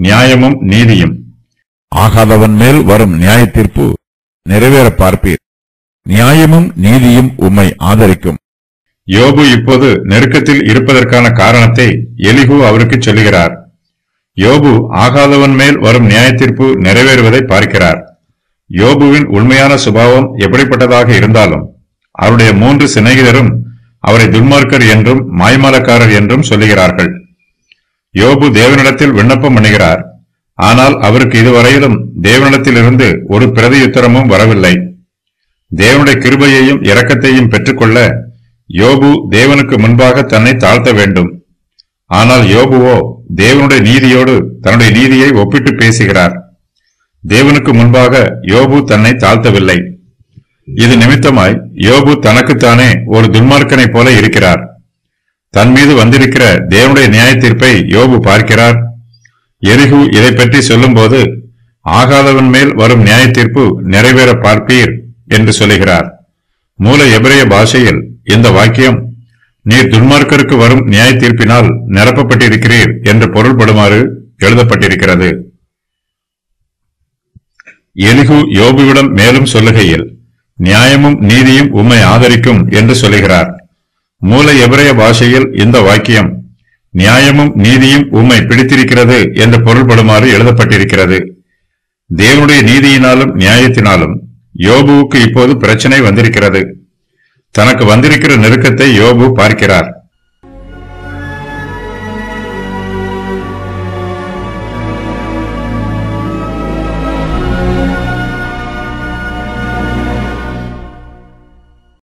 நியாயமும் நீதியும் ஆகாதவன் மேல் வரும் நியாய தீர்ப்பு நிறைவேற பார்ப்பீர் நியாயமும் நீதியும் உம்மை ஆதரிக்கும் யோபு இப்போது நெருக்கத்தில் இருப்பதற்கான காரணத்தை எலிகு அவருக்கு சொல்லுகிறார் யோபு ஆகாதவன் மேல் வரும் நியாயத்தீர்ப்பு நிறைவேறுவதை பார்க்கிறார் யோபுவின் உண்மையான சுபாவம் எப்படிப்பட்டதாக இருந்தாலும் அவருடைய மூன்று சிநேகிதரும் அவரை துன்மார்க்கர் என்றும் மாய்மாலக்காரர் என்றும் சொல்லுகிறார்கள் யோபு தேவனிடத்தில் விண்ணப்பம் பண்ணுகிறார் ஆனால் அவருக்கு இதுவரையிலும் தேவனிடத்திலிருந்து ஒரு பிரதியுத்தரமும் வரவில்லை தேவனுடைய கிருபையையும் இரக்கத்தையும் பெற்றுக்கொள்ள யோபு தேவனுக்கு முன்பாக தன்னை தாழ்த்த வேண்டும் ஆனால் யோபுவோ தேவனுடைய நீதியோடு தன்னுடைய நீதியை ஒப்பிட்டு பேசுகிறார் தேவனுக்கு முன்பாக யோபு தன்னை தாழ்த்தவில்லை இது நிமித்தமாய் யோபு தனக்குத்தானே ஒரு துன்மார்க்கனைப் போல இருக்கிறார் தன் மீது வந்திருக்கிற தேவனுடைய நியாய தீர்ப்பை யோபு பார்க்கிறார் எரிகு இதை பற்றி சொல்லும்போது ஆகாதவன் மேல் வரும் நியாய தீர்ப்பு நிறைவேற பார்ப்பீர் என்று சொல்லுகிறார் மூல எபிரேய பாஷையில் இந்த வாக்கியம் நீர் துன்மார்க்கருக்கு வரும் நியாய தீர்ப்பினால் நிரப்பப்பட்டிருக்கிறீர் என்று பொருள்படுமாறு எழுதப்பட்டிருக்கிறது எலிகு யோபுவிடம் மேலும் சொல்லுகையில் நியாயமும் நீதியும் உம்மை ஆதரிக்கும் என்று சொல்லுகிறார் மூல எபிரேய பாஷையில் இந்த வாக்கியம் நியாயமும் நீதியும் உம்மை பிடித்திருக்கிறது என்று பொருள்படுமாறு எழுதப்பட்டிருக்கிறது தேவனுடைய நீதியினாலும் நியாயத்தினாலும் யோபுவுக்கு இப்போது பிரச்சனை வந்திருக்கிறது தனக்கு வந்திருக்கிற நெருக்கத்தை யோபு பார்க்கிறார்